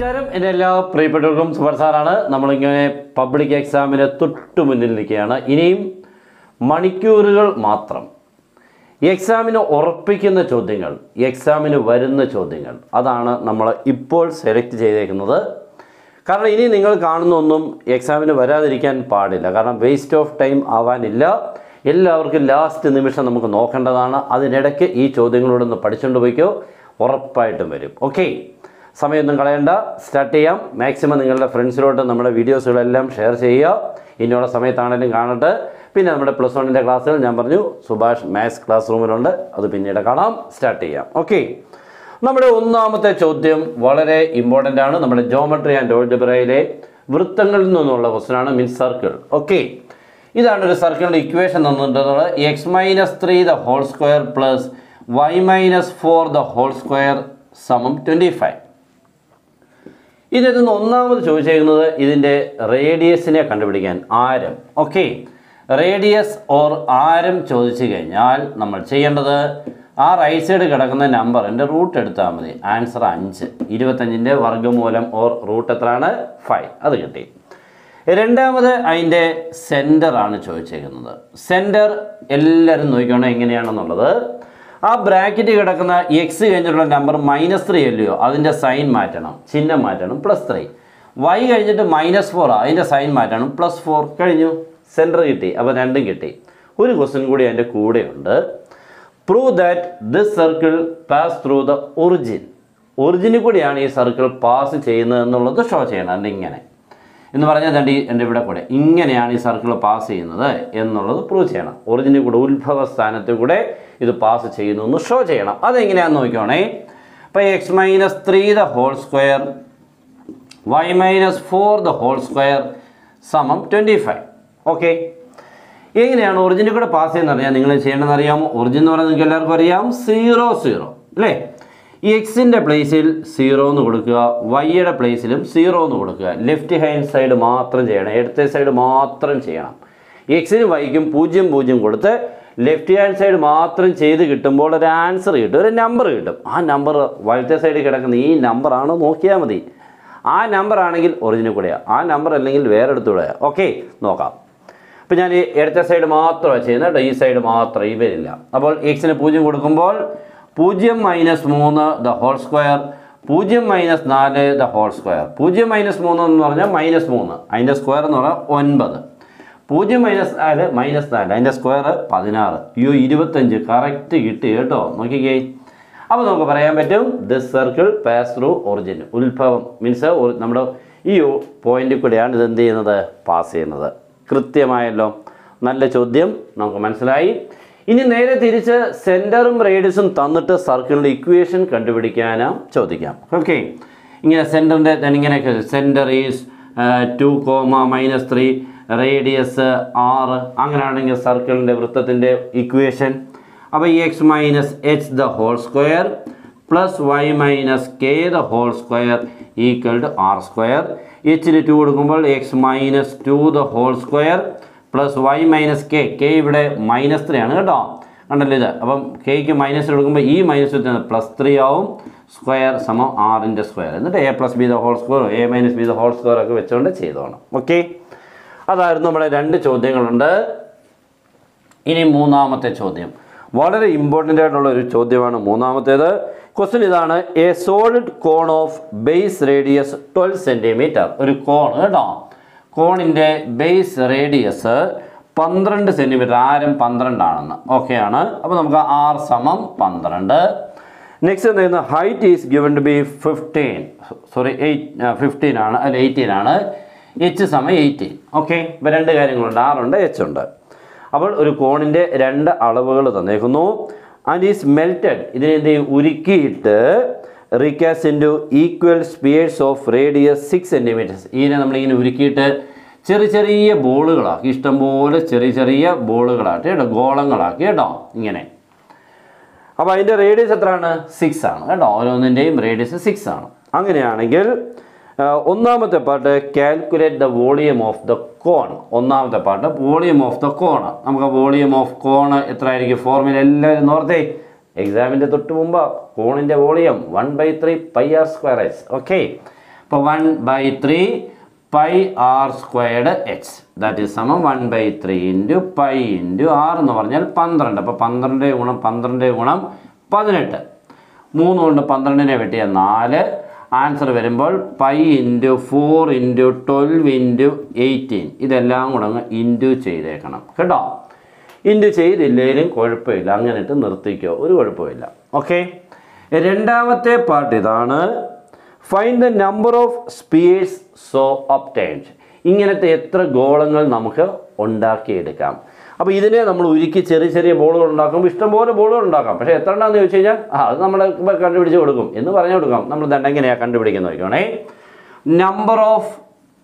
നമസ്കാരം എൻ്റെ എല്ലാ പ്രിയപ്പെട്ടവർക്കും സുബർ സാറാണ് നമ്മളിങ്ങനെ പബ്ലിക് എക്സാമിന് തൊട്ടു മുന്നിൽ നിൽക്കുകയാണ് ഇനിയും മണിക്കൂറുകൾ മാത്രം എക്സാമിന് ഉറപ്പിക്കുന്ന ചോദ്യങ്ങൾ എക്സാമിന് വരുന്ന ചോദ്യങ്ങൾ അതാണ് നമ്മൾ ഇപ്പോൾ സെലക്ട് ചെയ്തേക്കുന്നത് കാരണം ഇനി നിങ്ങൾ കാണുന്നൊന്നും എക്സാമിന് വരാതിരിക്കാൻ പാടില്ല കാരണം വേസ്റ്റ് ഓഫ് ടൈം ആവാനില്ല എല്ലാവർക്കും ലാസ്റ്റ് നിമിഷം നമുക്ക് നോക്കേണ്ടതാണ് അതിനിടയ്ക്ക് ഈ ചോദ്യങ്ങളോട് ഒന്ന് പഠിച്ചുകൊണ്ട് പോയിക്കോ ഉറപ്പായിട്ടും വരും ഓക്കെ സമയമൊന്നും കളയണ്ട സ്റ്റാർട്ട് ചെയ്യാം മാക്സിമം നിങ്ങളുടെ ഫ്രണ്ട്സിലോട്ട് നമ്മുടെ വീഡിയോസുകളെല്ലാം ഷെയർ ചെയ്യുക ഇനിയുള്ള സമയത്താണെങ്കിലും കാണട്ടെ പിന്നെ നമ്മുടെ പ്ലസ് വണ്ണിൻ്റെ ക്ലാസ്സുകൾ ഞാൻ പറഞ്ഞു സുഭാഷ് മാത്സ് ക്ലാസ് റൂമിലുണ്ട് അത് പിന്നീട് കാണാം സ്റ്റാർട്ട് ചെയ്യാം ഓക്കെ നമ്മുടെ ഒന്നാമത്തെ ചോദ്യം വളരെ ഇമ്പോർട്ടൻ്റ് ആണ് നമ്മുടെ ജോമെട്രി ആൻഡ് ഓൾജബ്രയിലെ വൃത്തങ്ങളിൽ നിന്നുള്ള ക്വസ്റ്റനാണ് മീൻസ് സർക്കിൾ ഓക്കെ ഇതാണ് ഒരു സർക്കിളിൻ്റെ ഇക്വേഷൻ തന്നിട്ടുള്ളത് x minus three the whole square plus y minus four the whole square സമം ട്വൻറ്റി ഫൈവ് ഇതിൽ നിന്ന് ഒന്നാമത് ചോദിച്ചേക്കുന്നത് ഇതിൻ്റെ റേഡിയസിനെ കണ്ടുപിടിക്കാൻ ആരം ഓക്കെ റേഡിയസ് ഓർ ആരം ചോദിച്ചു കഴിഞ്ഞാൽ നമ്മൾ ചെയ്യേണ്ടത് ആ റൈറ്റ് സൈഡ് കിടക്കുന്ന നമ്പറിൻ്റെ റൂട്ട് എടുത്താൽ മതി ആൻസർ അഞ്ച് ഇരുപത്തഞ്ചിൻ്റെ വർഗ്ഗമൂലം ഓർ റൂട്ട് എത്രയാണ് ഫൈവ് അത് കിട്ടി രണ്ടാമത് അതിൻ്റെ സെൻറ്റർ ആണ് ചോദിച്ചേക്കുന്നത് സെൻറ്റർ എല്ലാവരും നോക്കിക്കോണം എങ്ങനെയാണെന്നുള്ളത് ആ ബ്രാക്കറ്റ് കിടക്കുന്ന എക്സ് കഴിഞ്ഞിട്ടുള്ള നമ്പർ മൈനസ് ത്രീ അല്ലയോ അതിൻ്റെ സൈൻ മാറ്റണം ചിഹ്നം മാറ്റണം പ്ലസ് ത്രീ വൈ കഴിഞ്ഞിട്ട് മൈനസ് ഫോർ അതിൻ്റെ സൈൻ മാറ്റണം പ്ലസ് ഫോർ കഴിഞ്ഞു സെൻറ്റർ കിട്ടി അപ്പോൾ രണ്ടും കിട്ടി ഒരു ക്വസ്റ്റ്യൻ കൂടി അതിൻ്റെ കൂടെയുണ്ട് prove that this circle pass through the origin ഒറിജിനിൽ കൂടിയാണ് ഈ സർക്കിൾ പാസ് ചെയ്യുന്നത് എന്നുള്ളത് ഷോ ചെയ്യണം അതിൻ്റെ ഇങ്ങനെ എന്ന് പറഞ്ഞാൽ ദണ്ടി എൻ്റെ ഇവിടെ കൂടെ ഇങ്ങനെയാണ് ഈ സർക്കിൾ പാസ് ചെയ്യുന്നത് എന്നുള്ളത് പ്രൂവ് ചെയ്യണം ഒറിജിനിൽ കൂടെ ഉത്ഭവ സ്ഥാനത്ത് കൂടെ ഇത് പാസ് ചെയ്യുന്നു എന്ന് ഷോ ചെയ്യണം അതെങ്ങനെയാണെന്ന് നോക്കിക്കോണേ അപ്പോൾ x minus three the whole square y minus four the whole square സമം ട്വൻറ്റി ഫൈവ് ഓക്കെ എങ്ങനെയാണ് ഒറിജിനിൽ കൂടെ പാസ് ചെയ്യുന്നത് അറിയാം നിങ്ങൾ ചെയ്യേണ്ടതെന്ന് അറിയാമോ ഒറിജിൻ എന്ന് പറഞ്ഞാൽ നിങ്ങൾക്ക് എല്ലാവർക്കും അറിയാം സീറോ സീറോ അല്ലേ ഈ എക്സിൻ്റെ പ്ലേസിൽ സീറോ എന്ന് കൊടുക്കുക വൈയുടെ പ്ലേസിലും സീറോ എന്ന് കൊടുക്കുക ലെഫ്റ്റ് ഹാൻഡ് സൈഡ് മാത്രം ചെയ്യണം ഇടത്തെ സൈഡ് മാത്രം ചെയ്യണം എക്സിനും വൈക്കും പൂജ്യം പൂജ്യം കൊടുത്ത് ലെഫ്റ്റ് ഹാൻഡ് സൈഡ് മാത്രം ചെയ്ത് കിട്ടുമ്പോൾ ഒരു ആൻസർ കിട്ടും ഒരു നമ്പർ കിട്ടും ആ നമ്പർ വലത്തെ സൈഡിൽ കിടക്കുന്ന ഈ നമ്പറാണ് നോക്കിയാൽ മതി ആ നമ്പർ ആണെങ്കിൽ ഒറിജിനൽ കൂടെയാണ് ആ നമ്പർ അല്ലെങ്കിൽ വേറെ എടുത്തുകൂടെയാണ് ഓക്കെ നോക്കാം ഇപ്പം ഞാൻ ഈ ഇടത്തെ സൈഡ് മാത്രമാണ് ചെയ്യുന്നത് കേട്ടോ ഈ സൈഡ് മാത്രം ഇവരില്ല അപ്പോൾ എക്സിന് പൂജ്യം കൊടുക്കുമ്പോൾ പൂജ്യം മൈനസ് മൂന്ന് ദ ഹോൾ സ്ക്വയർ പൂജ്യം മൈനസ് നാല് ദ ഹോൾ സ്ക്വയർ പൂജ്യം മൈനസ് മൂന്ന് എന്ന് പറഞ്ഞാൽ മൈനസ് മൂന്ന് അതിൻ്റെ സ്ക്വയർ എന്ന് പറഞ്ഞാൽ ഒൻപത് പൂജ്യം മൈനസ് നാല് മൈനസ് നാല് അതിൻ്റെ സ്ക്വയർ പതിനാറ് അയ്യോ ഇരുപത്തഞ്ച് കറക്റ്റ് കിട്ടി കേട്ടോ നോക്കിക്കേ അപ്പോൾ നമുക്ക് പറയാൻ പറ്റും this circle pass through origin ഉത്ഭവം മീൻസ് നമ്മുടെ ഈ പോയിന്റിൽ കൂടെയാണ് ഇത് എന്ത് ചെയ്യുന്നത് പാസ് ചെയ്യുന്നത് കൃത്യമായല്ലോ നല്ല ചോദ്യം നമുക്ക് മനസ്സിലായി ഇനി നേരെ തിരിച്ച് സെൻറ്ററും റേഡിയസും തന്നിട്ട് സർക്കിളിൻ്റെ ഇക്വേഷൻ കണ്ടുപിടിക്കാനാ ചോദിക്കാം ഓക്കെ ഇങ്ങനെ സെൻറ്ററിൻ്റെ ഇങ്ങനെയൊക്കെ centre is two comma minus three radius ആറ് അങ്ങനെയാണെങ്കിൽ സർക്കിളിൻ്റെ വൃത്തത്തിൻ്റെ ഇക്വേഷൻ അപ്പോൾ ഈ x minus h the whole square plus y minus k the whole square equal to r square എച്ചിന് ടു കൊടുക്കുമ്പോൾ x minus two the whole square plus y minus k k ഇവിടെ minus three ആണ് കേട്ടോ കണ്ടല്ലോ ഇത് അപ്പം കെക്ക് minus എടുക്കുമ്പോൾ ഈ മൈനസ് പ്ലസ് ത്രീ ആവും സ്ക്വയർ സമം ആറിൻ്റെ സ്ക്വയർ എന്നിട്ട് A plus b the whole square a minus b the whole square ഒക്കെ വെച്ചുകൊണ്ട് ചെയ്തോണം ഓക്കെ അതായിരുന്നു നമ്മുടെ രണ്ട് ചോദ്യങ്ങളുണ്ട് ഇനി മൂന്നാമത്തെ ചോദ്യം വളരെ ഇമ്പോർട്ടൻ്റ് ആയിട്ടുള്ള ഒരു ചോദ്യമാണ് മൂന്നാമത്തേത് ക്വസ്റ്റ്യൻ ഇതാണ് a solid cone of base radius twelve centimetre ഒരു കോൺ കേട്ടോ കോണിൻ്റെ ബേസ് റേഡിയസ് പന്ത്രണ്ട് സെൻറ്റിമീറ്റർ ആരം പന്ത്രണ്ടാണെന്ന് ഓക്കെ ആണ് അപ്പോൾ നമുക്ക് ആർ സമം പന്ത്രണ്ട് നെക്സ്റ്റ് എന്ത് ചെയ്യുന്നത് height is given to be fifteen sorry eight fifteen ആണ് അല്ല എയ്റ്റീൻ ആണ് എച്ച് സമം എയ്റ്റീൻ ഓക്കെ ഇപ്പോൾ രണ്ട് കാര്യങ്ങളുണ്ട് ആറുണ്ട് എച്ച് ഉണ്ട് അപ്പോൾ ഒരു കോണിൻ്റെ രണ്ട് അളവുകൾ തന്നേക്കുന്നു ആൻഡ് ഈസ് മെൽറ്റഡ് ഇതിനെ എന്ത് ചെയ്യും ഉരുക്കിയിട്ട് recast into equal spheres of radius six centimetres ഇതിനെ നമ്മളിങ്ങനെ ഉരുക്കിയിട്ട് ചെറിയ ചെറിയ ബോളുകളാക്കി ഇഷ്ടംപോലെ ചെറിയ ചെറിയ ബോളുകളാക്കി കേട്ടോ ഗോളങ്ങളാക്കി കേട്ടോ ഇങ്ങനെ അപ്പോൾ അതിൻ്റെ റേഡിയസ് എത്രയാണ് സിക്സ് ആണ് കേട്ടോ ഓരോന്നിൻ്റെയും റേഡിയസ് സിക്സ് ആണ് അങ്ങനെയാണെങ്കിൽ ആ, ഒന്നാമത്തെ part calculate the volume of the cone ഒന്നാമത്തെ part volume of the cone നമുക്ക് വോളിയം ഓഫ് കോൺ എത്ര ആയിരിക്കും ഫോർമുല എല്ലാവരും നോർത്തേ എക്സാമിൻ്റെ തൊട്ട് മുമ്പ് കോണിൻ്റെ volume one by three pi r square s okay അപ്പോൾ one by three pi r squared h that is സമം one by three into pi into r എന്ന് പറഞ്ഞാൽ പന്ത്രണ്ട് അപ്പോൾ പന്ത്രണ്ട് ഗുണം പന്ത്രണ്ട് ഗുണം പതിനെട്ട് മൂന്ന് കൊണ്ട് പന്ത്രണ്ടിനെ വെട്ടിയ നാല് ആൻസർ വരുമ്പോൾ pi into four into twelve into eighteen ഇതെല്ലാം കൂടെ അങ്ങ് ഇൻറ്റു ചെയ്തേക്കണം കേട്ടോ ഇൻറ്റു ചെയ്തില്ലെങ്കിലും കുഴപ്പമില്ല അങ്ങനെ ഇട്ട് നിർത്തിക്കോ ഒരു കുഴപ്പമില്ല ഓക്കെ രണ്ടാമത്തെ പാർട്ട് ഇതാണ് find the number of spheres so obtained ഇങ്ങനത്തെ എത്ര ഗോളങ്ങൾ നമുക്ക് ഉണ്ടാക്കിയെടുക്കാം അപ്പോൾ ഇതിനെ നമ്മൾ ഉരുക്കി ചെറിയ ചെറിയ ബോളുകൾ ഉണ്ടാക്കുമ്പോൾ ഇഷ്ടംപോലെ ബോളുകൾ ഉണ്ടാക്കാം പക്ഷേ എത്ര എണ്ണമെന്ന് ചോദിച്ചു കഴിഞ്ഞാൽ ആ അത് നമ്മൾ ഇപ്പം കണ്ടുപിടിച്ച് കൊടുക്കും എന്ന് പറഞ്ഞു കൊടുക്കാം നമ്മൾ ദണ്ട് എങ്ങനെയാണ് കണ്ടുപിടിക്കുന്നത് നോക്കണേ നമ്പർ ഓഫ്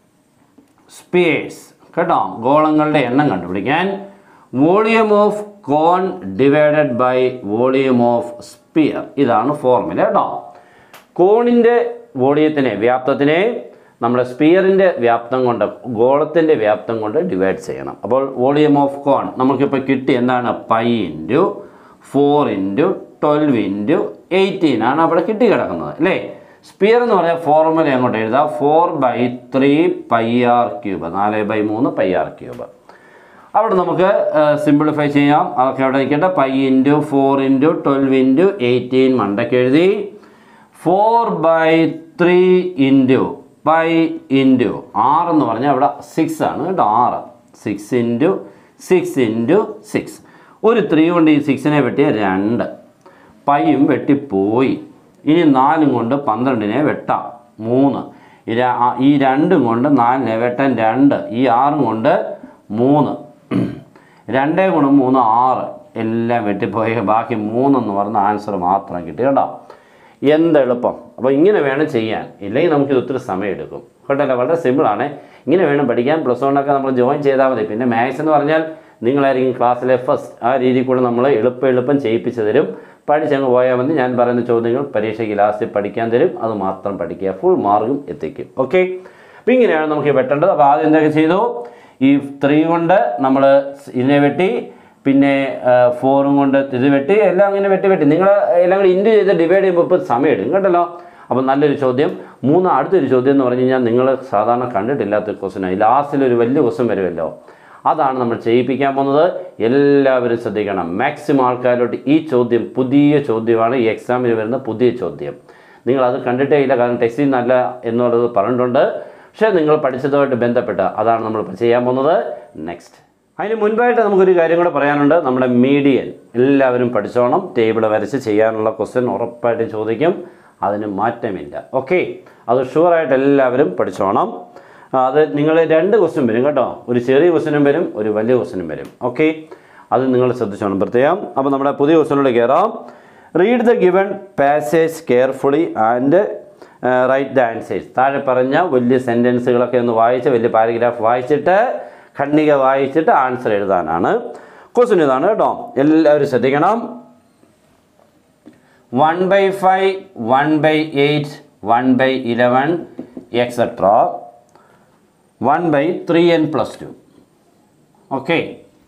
സ്പേസ് കേട്ടോ ഗോളങ്ങളുടെ എണ്ണം കണ്ടുപിടിക്കാൻ volume of cone divided by volume of sphere ഇതാണ് ഫോർമുല കേട്ടോ കോണിൻ്റെ വോളിയത്തിനെ വ്യാപ്തത്തിനെ നമ്മുടെ സ്പിയറിൻ്റെ വ്യാപ്തം കൊണ്ട് ഗോളത്തിൻ്റെ വ്യാപ്തം കൊണ്ട് ഡിവൈഡ് ചെയ്യണം അപ്പോൾ വോളിയം ഓഫ് കോൺ നമുക്കിപ്പോൾ കിട്ടി എന്താണ് pi into four into twelve into eighteen ആണ് അവിടെ കിട്ടി കിടക്കുന്നത് അല്ലേ സ്പിയർ എന്ന് പറഞ്ഞാൽ ഫോർമുല അങ്ങോട്ട് എഴുതാം four by three pi r cube നാല് ബൈ മൂന്ന് പൈ ആർ ക്യൂബ് അവിടെ നമുക്ക് സിംപ്ലിഫൈ ചെയ്യാം അതൊക്കെ അവിടെ നിൽക്കട്ടെ pi into four into twelve into eighteen മണ്ടയ്ക്ക് എഴുതി four by three into pi into ആറ് എന്ന് പറഞ്ഞാൽ അവിടെ സിക്സ് ആണ് കേട്ടോ ആറ് six into six into six ഒരു ത്രീ കൊണ്ട് ഈ സിക്സിനെ വെട്ടിയ രണ്ട് പൈയും വെട്ടിപ്പോയി ഇനി നാലും കൊണ്ട് പന്ത്രണ്ടിനെ വെട്ടാം മൂന്ന് ഈ ര- ആ- ഈ രണ്ടും കൊണ്ട് നാലിനെ വെട്ടാൻ രണ്ട് ഈ ആറും കൊണ്ട് മൂന്ന് രണ്ടേ ഗുണം മൂന്ന് ആറ് എല്ലാം വെട്ടിപ്പോയി ബാക്കി മൂന്നെന്ന് പറഞ്ഞ ആൻസർ മാത്രം കിട്ടി കേട്ടോ എന്ത് എളുപ്പം അപ്പോൾ ഇങ്ങനെ വേണം ചെയ്യാൻ ഇല്ലെങ്കിൽ നമുക്കിത് ഒത്തിരി സമയം എടുക്കും കേട്ടല്ലോ വളരെ സിമ്പിളാണ് ഇങ്ങനെ വേണം പഠിക്കാൻ പ്ലസ് വണ്ണൊക്കെ നമ്മൾ ജോയിൻ ചെയ്താൽ മതി പിന്നെ മാത്സ് എന്ന് പറഞ്ഞാൽ നിങ്ങളായിരിക്കും ക്ലാസ്സിലെ ഫസ്റ്റ് ആ രീതിയിൽ കൂടെ നമ്മൾ എളുപ്പം എളുപ്പം ചെയ്യിപ്പിച്ച് തരും പഠിച്ചങ്ങ് പോയാൽ മതി ഞാൻ പറയുന്ന ചോദ്യങ്ങൾ പരീക്ഷയ്ക്ക് ലാസ്റ്റ് പഠിക്കാൻ തരും അത് മാത്രം പഠിക്കുക ഫുൾ മാർക്കും എത്തിക്കും ഓക്കെ അപ്പോൾ ഇങ്ങനെയാണ് നമുക്ക് വെട്ടേണ്ടത് അപ്പോൾ ആദ്യം എന്തൊക്കെ ചെയ്തു ഈ ത്രീ കൊണ്ട് നമ്മൾ ഇതിനെ വെട്ടി പിന്നെ ഫോറും കൊണ്ട് ഇത് വെട്ടി എല്ലാം അങ്ങനെ വെട്ടി വെട്ടി നിങ്ങൾ എല്ലാം കൂടി ഇൻറ്റു ചെയ്ത് ഡിവൈഡ് ചെയ്യുമ്പോൾ ഇപ്പോൾ സമയം എടുക്കും കേട്ടല്ലോ അപ്പോൾ നല്ലൊരു ചോദ്യം മൂന്ന് അടുത്തൊരു ചോദ്യം എന്ന് പറഞ്ഞു കഴിഞ്ഞാൽ നിങ്ങൾ സാധാരണ കണ്ടിട്ടില്ലാത്ത ക്വസ്റ്റനാണ് ലാസ്റ്റിൽ ഒരു വലിയ ക്വസ്റ്റൻ വരുമല്ലോ അതാണ് നമ്മൾ ചെയ്യിപ്പിക്കാൻ പോകുന്നത് എല്ലാവരും ശ്രദ്ധിക്കണം മാക്സിമം ആൾക്കാരോട്ട് ഈ ചോദ്യം പുതിയ ചോദ്യമാണ് ഈ എക്സാമിന് വരുന്ന പുതിയ ചോദ്യം നിങ്ങൾ അത് കണ്ടിട്ടേ ഇല്ല കാരണം ടെക്സ്റ്റിൽ നല്ല എന്നുള്ളത് പറഞ്ഞിട്ടുണ്ട് പക്ഷേ നിങ്ങൾ പഠിച്ചതുമായിട്ട് ബന്ധപ്പെട്ട് അതാണ് നമ്മൾ ഇപ്പോൾ ചെയ്യാൻ പോകുന്നത് നെക്സ്റ്റ് അതിന് മുൻപായിട്ട് നമുക്കൊരു കാര്യം കൂടെ പറയാനുണ്ട് നമ്മുടെ മീഡിയൻ എല്ലാവരും പഠിച്ചോണം ടേബിൾ വരച്ച് ചെയ്യാനുള്ള ക്വസ്റ്റ്യൻ ഉറപ്പായിട്ടും ചോദിക്കും അതിന് മാറ്റമില്ല ഓക്കെ അത് ഷുവറായിട്ട് എല്ലാവരും പഠിച്ചോണം ആ, അത് നിങ്ങൾ രണ്ട് ക്വസ്റ്റ്യൻ വരും കേട്ടോ ഒരു ചെറിയ ക്വസ്റ്റ്യനും വരും ഒരു വലിയ ക്വസ്റ്റ്യനും വരും ഓക്കെ അത് നിങ്ങൾ ശ്രദ്ധിച്ചോണം പ്രത്യേകം അപ്പോൾ നമ്മുടെ പുതിയ ക്വസ്റ്റ്യനിലൂടെ കയറാം read the given passage carefully and write the answers താഴെ പറഞ്ഞ വലിയ സെൻറ്റൻസുകളൊക്കെ ഒന്ന് വായിച്ച് വലിയ പാരഗ്രാഫ് വായിച്ചിട്ട് ഖണ്ഡിക വായിച്ചിട്ട് ആൻസർ എഴുതാനാണ് ക്വസ്റ്റ്യൻ ഇതാണ് കേട്ടോ എല്ലാവരും ശ്രദ്ധിക്കണം one by five one by eight one by eleven etcetera one by three n plus two okay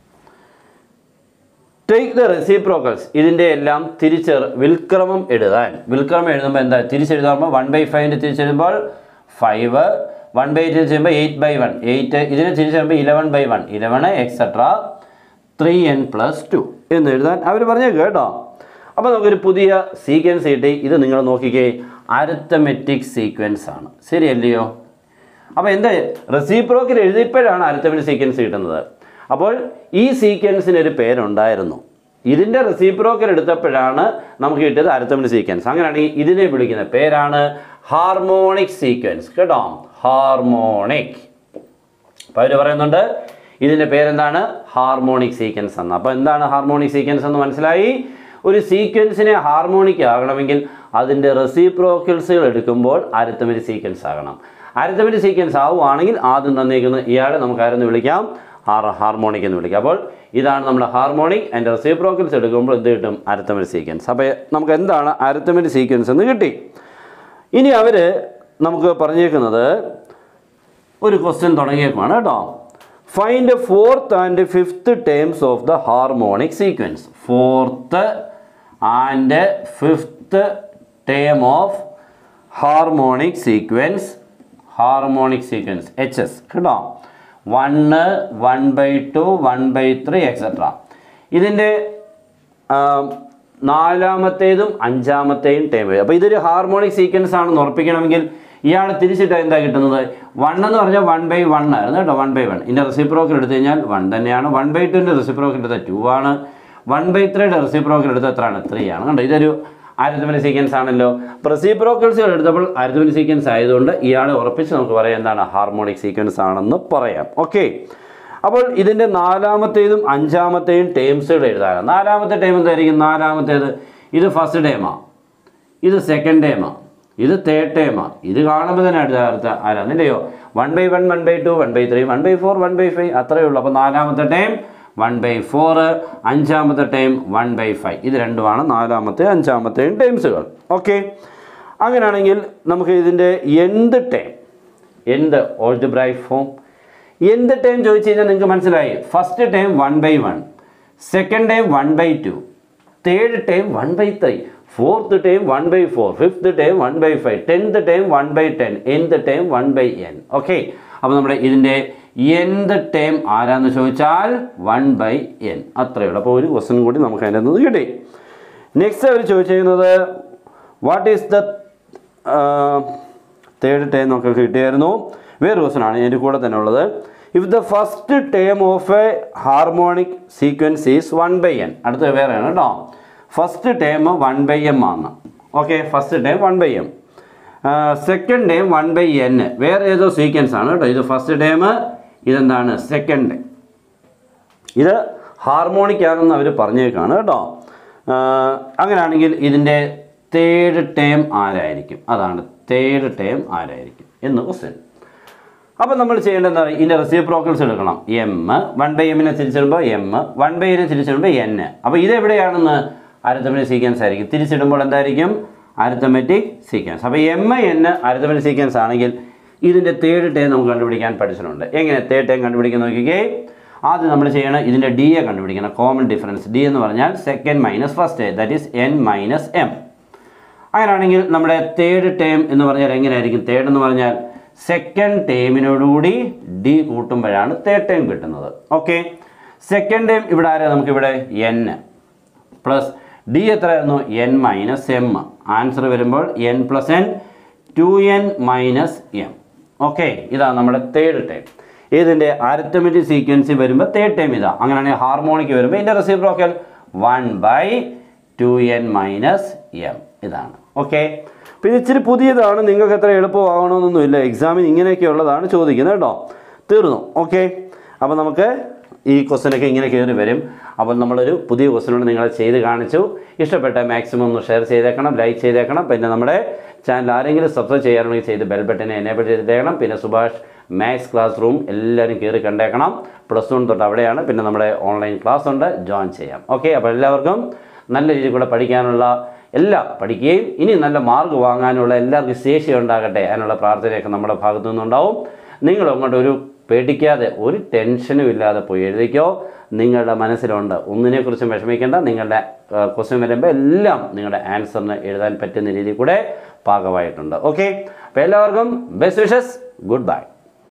take the reciprocals ഇതിൻ്റെ എല്ലാം തിരിച്ച് വിൽക്രമം എഴുതാൻ വിൽക്രമം എഴുതുമ്പോൾ എന്താ തിരിച്ചെഴുതുമ്പോൾ വൺ ബൈ ഫൈവിൻ്റെ തിരിച്ചെഴുതുമ്പോൾ ഫൈവ് വൺ ബൈ എയ്റ്റ് ചെയ്യുമ്പോൾ എയ്റ്റ് ബൈ വൺ എയ്റ്റ് ഇതിനെ തിരിച്ചെഴുതുമ്പോൾ eleven by one eleven etcetera three n plus two എന്ന് എഴുതാൻ അവർ പറഞ്ഞു കേട്ടോ അപ്പോൾ നമുക്കൊരു പുതിയ സീക്വൻസ് കിട്ടി ഇത് നിങ്ങൾ നോക്കിക്കേ അരിത്തമെറ്റിക് സീക്വൻസ് ആണ് ശരിയല്ലയോ അപ്പോൾ എന്താ റെസിപ്രോക്കിൽ എഴുതിയപ്പോഴാണ് അരിത്തമെറ്റിക് സീക്വൻസ് കിട്ടുന്നത് അപ്പോൾ ഈ സീക്വൻസിന് ഒരു പേരുണ്ടായിരുന്നു ഇതിൻ്റെ റെസിപ്രോക്കൽ എടുത്തപ്പോഴാണ് നമുക്ക് കിട്ടിയത് അരിത്തമെറ്റിക് സീക്വൻസ് അങ്ങനെയാണെങ്കിൽ ഇതിനെ വിളിക്കുന്ന പേരാണ് ഹാർമോണിക് സീക്വൻസ് കേട്ടോ ഹാർമോണിക് അപ്പോൾ അവർ പറയുന്നുണ്ട് ഇതിൻ്റെ പേരെന്താണ് ഹാർമോണിക് സീക്വൻസ് എന്ന് അപ്പോൾ എന്താണ് ഹാർമോണിക് സീക്വൻസ് എന്ന് മനസ്സിലായി ഒരു സീക്വൻസിനെ ഹാർമോണിക് ആകണമെങ്കിൽ അതിൻ്റെ റെസിപ്രോക്കൽസുകൾ എടുക്കുമ്പോൾ അരിത്തമെറ്റിക് സീക്വൻസ് ആകണം അരിത്തമെറ്റിക് സീക്വൻസ് ആവുകയാണെങ്കിൽ ആദ്യം തന്നേക്കുന്ന ഇയാളെ നമുക്ക് ആരെന്ന് വിളിക്കാം ഹാർ ഹാർമോണിക് എന്ന് വിളിക്കാം അപ്പോൾ ഇതാണ് നമ്മുടെ ഹാർമോണിക് അതിൻ്റെ റെസിപ്രോക്കൽസ് എടുക്കുമ്പോൾ എന്ത് കിട്ടും അരിത്തമെറ്റിക് സീക്വൻസ് അപ്പോൾ നമുക്ക് എന്താണ് അരിത്തമെറ്റിക് സീക്വൻസ് എന്ന് കിട്ടി ഇനി അവർ നമുക്ക് പറഞ്ഞേക്കുന്നത് ഒരു ക്വസ്റ്റ്യൻ തുടങ്ങിയേക്കുവാണ് കേട്ടോ find fourth and fifth terms of the harmonic sequence fourth and fifth term of harmonic sequence harmonic sequence H S കേട്ടോ one one by two one by three etcetera ഇതിൻ്റെ നാലാമത്തേതും അഞ്ചാമത്തെയും ടൈം വരും അപ്പോൾ ഇതൊരു ഹാർമോണിക് സീക്വൻസ് ആണെന്ന് ഉറപ്പിക്കണമെങ്കിൽ ഇയാൾ തിരിച്ചിട്ട് എന്താ കിട്ടുന്നത് വൺ എന്ന് പറഞ്ഞാൽ വൺ ബൈ വൺ ആയിരുന്നു കേട്ടോ വൺ ബൈ വൺ ഇതിൻ്റെ റെസിപ്രോക്കൽ എടുത്തു കഴിഞ്ഞാൽ വൺ തന്നെയാണ് വൺ ബൈ ടുവിൻ്റെ റെസിപ്രോക്കൽ എടുത്താൽ ടു ആണ് വൺ ബൈ ത്രീയുടെ റെസിപ്രോക്കൽ എടുത്താൽ എത്രയാണ് ത്രീ ആണ് കണ്ടോ ഇതൊരു ആരിത്തമിന് സീക്വൻസ് ആണല്ലോ റെസിപ്രോക്കൽസുകൾ എടുത്തപ്പോൾ ആരിത്തമിന് സീക്വൻസ് ആയതുകൊണ്ട് ഇയാളെ ഉറപ്പിച്ച് നമുക്ക് പറയാം എന്താണ് ഹാർമോണിക് സീക്വൻസ് ആണെന്ന് പറയാം ഓക്കെ അപ്പോൾ ഇതിൻ്റെ നാലാമത്തേതും അഞ്ചാമത്തെയും ടേംസുകൾ എഴുതാനാണ് നാലാമത്തെ ടൈം എന്തായിരിക്കും നാലാമത്തേത് ഇത് ഫസ്റ്റ് ടൈമാണ് ഇത് സെക്കൻഡ് ടൈമാണ് ഇത് തേർഡ് ടൈമാണ് ഇത് കാണുമ്പോൾ തന്നെ അടുത്ത അടുത്ത ആരാന്നില്ലയോ one by one one by two one by three one by four one by five അത്രയേ ഉള്ളൂ അപ്പോൾ നാലാമത്തെ ടൈം വൺ ബൈ ഫോർ അഞ്ചാമത്തെ ടൈം വൺ ബൈ ഫൈവ് ഇത് രണ്ടുമാണ് നാലാമത്തെ അഞ്ചാമത്തെയും ടൈംസുകൾ ഓക്കെ അങ്ങനെയാണെങ്കിൽ നമുക്ക് ഇതിൻ്റെ എന്ത് ടൈം എന്ത് ഓൾജിബ്രൈക് ഫോം എന്ത് ടൈം ചോദിച്ചു കഴിഞ്ഞാൽ നിങ്ങൾക്ക് മനസ്സിലായി first time one by one second time one by two third time one by three fourth time one by four fifth time one by five tenth time one by ten എന്ത് time one by n okay അപ്പോൾ നമ്മുടെ ഇതിൻ്റെ എന്ത് time ആരാന്ന് ചോദിച്ചാൽ one by N അത്രയേ ഉള്ളൂ അപ്പോൾ ഒരു ക്വസ്റ്റൻ കൂടി നമുക്ക് അതിൻ്റെ നിന്ന് കിട്ടി നെക്സ്റ്റ് അവർ ചോദിച്ചിരിക്കുന്നത് what is the third time നമുക്ക് കിട്ടിയായിരുന്നു വേറെ ക്വസ്റ്റൻ ആണ് എൻ്റെ കൂടെ തന്നെ ഉള്ളത് if the first term of a harmonic sequence is one by n അടുത്ത വേറെയാണ് കേട്ടോ first term one by m ആണ് okay first term one by m second term one by n വേറെ ഏതോ സീക്വൻസ് ആണ് കേട്ടോ ഇത് ഫസ്റ്റ് ടേം ഇതെന്താണ് സെക്കൻഡ് ഇത് ഹാർമോണിക് ആണെന്ന് അവർ പറഞ്ഞേക്കാണ് കേട്ടോ ആ, അങ്ങനെയാണെങ്കിൽ ഇതിൻ്റെ തേർഡ് ടേം ആരായിരിക്കും അതാണ് തേർഡ് ടേം ആരായിരിക്കും എന്ന് ക്വസ്റ്റ്യൻ അപ്പോൾ നമ്മൾ ചെയ്യേണ്ടത് എന്താ ഇതിൻ്റെ റെസിപ്രോക്കൽസ് എടുക്കണം എം വൺ ബൈ എമ്മിനെ തിരിച്ചിടുമ്പോൾ എം വൺ ബൈ എന്നെ തിരിച്ചിടുമ്പോൾ എൻ അപ്പോൾ ഇതെവിടെയാണെന്ന് അരിത്തമെറ്റിക് സീക്വൻസ് ആയിരിക്കും തിരിച്ചിടുമ്പോൾ എന്തായിരിക്കും അരിത്തമെറ്റിക് സീക്വൻസ് അപ്പോൾ എം എൻ അരിത്തമെറ്റിക് സീക്വൻസ് ആണെങ്കിൽ ഇതിൻ്റെ തേർഡ് ടൈം നമുക്ക് കണ്ടുപിടിക്കാൻ പഠിച്ചിട്ടുണ്ട് എങ്ങനെ തേർഡ് ടൈം കണ്ടുപിടിക്കാൻ നോക്കിക്കേ ആദ്യം നമ്മൾ ചെയ്യണം ഇതിൻ്റെ ഡി എ കണ്ടുപിടിക്കണം കോമൺ ഡിഫറൻസ് ഡി എന്ന് പറഞ്ഞാൽ second minus first that is n minus m അങ്ങനെയാണെങ്കിൽ നമ്മുടെ തേർഡ് ടേം എന്ന് പറഞ്ഞാൽ എങ്ങനെയായിരിക്കും തേർഡ് എന്ന് പറഞ്ഞാൽ സെക്കൻഡ് ടേമിനോടുകൂടി ഡി കൂട്ടുമ്പോഴാണ് തേർഡ് ടൈം കിട്ടുന്നത് ഓക്കെ സെക്കൻഡ് ടൈം ഇവിടെ ആരാ നമുക്കിവിടെ എൻ പ്ലസ് ഡി എത്രയായിരുന്നു എൻ മൈനസ് എം ആൻസർ വരുമ്പോൾ n plus n two n minus m okay ഇതാണ് നമ്മുടെ തേർഡ് ടൈം ഇതിൻ്റെ അരിത്തമെറ്റിക് സീക്വൻസി വരുമ്പോൾ തേർഡ് ടൈം ഇതാ അങ്ങനെയാണെങ്കിൽ ഹാർമോണിക് വരുമ്പോൾ ഇതിൻ്റെ reciprocal one by two n minus m ഇതാണ് ഓക്കെ അപ്പോൾ ഇത് ഇച്ചിരി പുതിയതാണ് നിങ്ങൾക്ക് എത്ര എളുപ്പമാകണമെന്നൊന്നുമില്ല എക്സാമിന് ഇങ്ങനെയൊക്കെ ഉള്ളതാണ് ചോദിക്കുന്നത് കേട്ടോ തീർന്നു ഓക്കെ അപ്പോൾ നമുക്ക് ഈ ക്വസ്റ്റ്യനൊക്കെ ഇങ്ങനെ കയറി വരും അപ്പോൾ നമ്മളൊരു പുതിയ ക്വസ്റ്റ്യനോട് നിങ്ങൾ ചെയ്ത് കാണിച്ചു ഇഷ്ടപ്പെട്ട മാക്സിമം ഒന്ന് ഷെയർ ചെയ്തേക്കണം ലൈക്ക് ചെയ്തേക്കണം പിന്നെ നമ്മുടെ ചാനൽ ആരെങ്കിലും സബ്സ്ക്രൈബ് ചെയ്യാറുണ്ടെങ്കിൽ ചെയ്ത് ബെൽ ബട്ടനെ എനേബിൾ ചെയ്തിട്ടേക്കണം പിന്നെ സുഭാഷ് മാത്സ് ക്ലാസ് റൂം എല്ലാവരും കയറി കണ്ടേക്കണം പ്ലസ് വൺ തൊട്ട് അവിടെയാണ് പിന്നെ നമ്മുടെ ഓൺലൈൻ ക്ലാസ് ഉണ്ട് ജോയിൻ ചെയ്യാം ഓക്കെ അപ്പോൾ എല്ലാവർക്കും നല്ല രീതിയിൽ കൂടെ പഠിക്കാനുള്ള എല്ലാം പഠിക്കുകയും ഇനി നല്ല മാർക്ക് വാങ്ങാനുള്ള എല്ലാവർക്കും ശേഷി ഉണ്ടാകട്ടെ അതിനുള്ള പ്രാർത്ഥനയൊക്കെ നമ്മുടെ ഭാഗത്തു നിന്നുണ്ടാവും നിങ്ങൾ അങ്ങോട്ട് ഒരു പേടിക്കാതെ ഒരു ടെൻഷനും ഇല്ലാതെ പോയി എഴുതിക്കോ നിങ്ങളുടെ മനസ്സിലുണ്ട് ഒന്നിനെക്കുറിച്ചും വിഷമിക്കേണ്ട നിങ്ങളുടെ ക്വസ്റ്റ്യൻ വരുമ്പോൾ എല്ലാം നിങ്ങളുടെ ആൻസറിന് എഴുതാൻ പറ്റുന്ന രീതിയിൽ കൂടെ പാകമായിട്ടുണ്ട് ഓക്കെ അപ്പോൾ എല്ലാവർക്കും ബെസ്റ്റ് വിഷസ് ഗുഡ് ബൈ